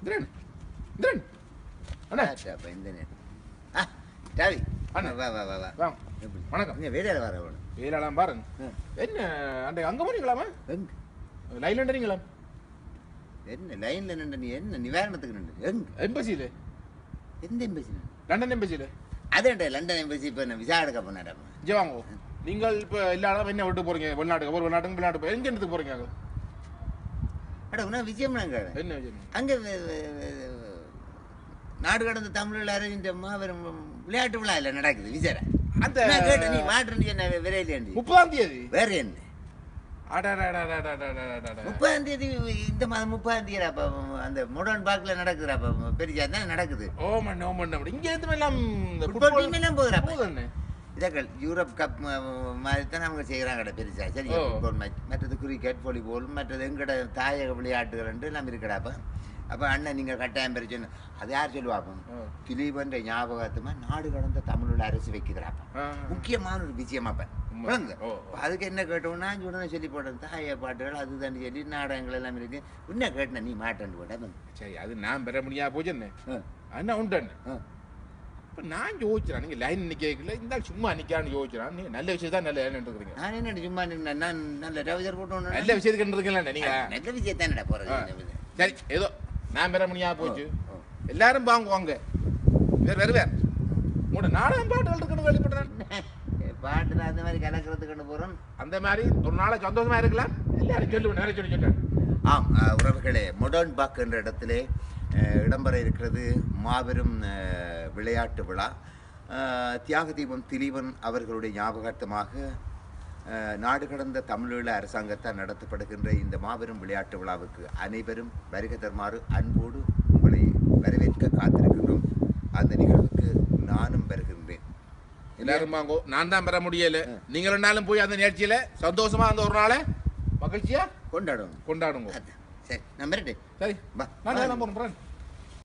இந்திரன் இந்திரன் அண்ணா அப்ப இந்த நேரம். ஆ, ராவி. அண்ணா. வா, வா, வா, வா. வாங்க எப்படி? வணக்கம் இங்க வேலையில வர வேணும். வேலாளாம் பாருங்க ஆ. என்ன அன்றைக்கு அங்கே போனீங்களாமா எங்க? லைன்ல நின்றீங்களா என்ன லைன்ல நின்று நீ என்ன நிவாரணத்துக்கு நின்று எங்க எம்பசியில் எந்த எம்பசி லண்டன் எம்பசியில் அதேண்டா லண்டன் எம்பசி இப்ப என்ன விசா எடுக்க போனாடா இங்கே வாங்க நீங்கள் இப்போ இல்லாத என்ன விட்டு போறீங்க வெளிநாட்டுக்கு ஒரு வெளிநாட்டுக்கு வெளிநாட்டு போய் எங்க இடத்துக்கு போறீங்க அங்க? அட உன விஷயம் நாங்க என்ன விஷயம்? அங்க வே- வே- வே- நாடு கடந்த தமிழில் அறிஞர் மாபெரும் விளையாட்டு விழா இல்ல நடக்குது விசார அந்த நான் கேட்டேன், நீ மாற்று என்ன விரையிலேண்டி முப்பதாம் தேதி வேற என்ன அடடடடடடடடடட. முப்பதாம் தேதி இந்த மாதம் முப்பதாம் தேதி அப்ப அந்த முடன் பார்க்ல நடக்குதுடா அப்ப பெரிய தான் நடக்குது ஓமன் ஓமன் அப்படி இங்க இருந்து எல்லாம் இந்த ஃபுட்பால் டீம் எல்லாம் போகுதுடா போகுதுண்ணே. இதர்கள் யூரோப் கப் ம- மாதிரி தான் அவங்க செய்கிறாங்கடா பெருசா சரி ஓ. ஃபுட்பால் மேட்ச் மற்றது கிரிக்கெட் வாலிபால் மற்றது எங்கட தாயக விளையாட்டுகள் எல்லாம் இருக்கடா அப்ப அப்ப அண்ணன் நீங்க கட்டாயம் பெரிய சொன்ன அது யார் சொல்லுவா அப்போ ஆ. திலீபன்ற ஞாபகத்துமா நாடு கடந்த தமிழோட அரசு வைக்கிறாப்ப ஆ. முக்கியமான ஒரு விஷயம் அப்ப உண்மை. விளங்குது? ஓ, ஓ. அப்ப அதுக்கு என்ன கேட்டோம்னா உடனே சொல்லி போட்டேன் தாய பாட்டுகள் அதுதான் சொல்லி நாடகங்கள் எல்லாம் இருக்கு என்ன கேட்டேன் நீ மாட்டேன்னு போட்டேன் சரி அது நான் பெற முடியா போச்சுன்னு ஆ. அண்ணா உண்டண்ணே ஆ. இப்ப நான் யோசிக்கிறேன் நீங்க லைன் நிக்கல இந்த ஆள் சும்மா நிக்கான்னு யோசிக்கிறேன் நீங்க நல்ல விஷயம் தான் நல்ல லைன் இருக்கிறீங்க நான் என்ன சும்மா நின்னா, நான் நல்ல ரவிஜர் போட்டு நல்ல விஷயத்துக்கு இருக்கீங்களா நீங்க நல்ல விஷயத்தானடா போறது ஆ. இந்த இது. சரி ஏதோ நான் பெற முடியா போச்சு ஓ, ஓ. எல்லாரும் வாங்குவாங்க வேற வேற வேற உங்களோட நாடகம் பாட்டுகள் இருக்குன்னு கேள்விப்பட்டேன் பாட்டுல அந்த மாதிரி கலக்கிறதுக்கு போறோம் அந்த மாதிரி ஒரு நாளை சந்தோஷமா இருக்கலாம் எல்லாரும் சொல்லுவேன் நிறைய சொல்லி சொல்றேன் ஆம் அஹ், உறவுகளே மொடர்ன் பாக் என்ற இடத்திலே அஹ், இடம்பெற இருக்கிறது மாபெரும் அஹ், விளையாட்டு விழா அஹ், தியாக தீபம் திலீபன் அவர்களுடைய ஞாபகார்த்தமாக அஹ், நாடு கடந்த தமிழீழ அரசாங்கத்தால் நடத்தப்படுகின்ற இந்த மாபெரும் விளையாட்டு விழாவுக்கு அனைவரும் வருகை தருமாறு அன்போடு உங்களை வரவேற்க காத்திருக்கின்றோம் அந்த நிகழ்வுக்கு நானும் வருகின்றேன் எல்லாரும் வாங்கோ நான் தான் பெற முடியல நீங்க ரெண்டாலும் போய் அந்த நிகழ்ச்சியில சந்தோஷமா அந்த ஒரு நாளை மகிழ்ச்சியா கொண்டாடுவோம் கொண்டாடுங்க அது, சரி நான் மிரட்டு சரி வா. நான் போறேன்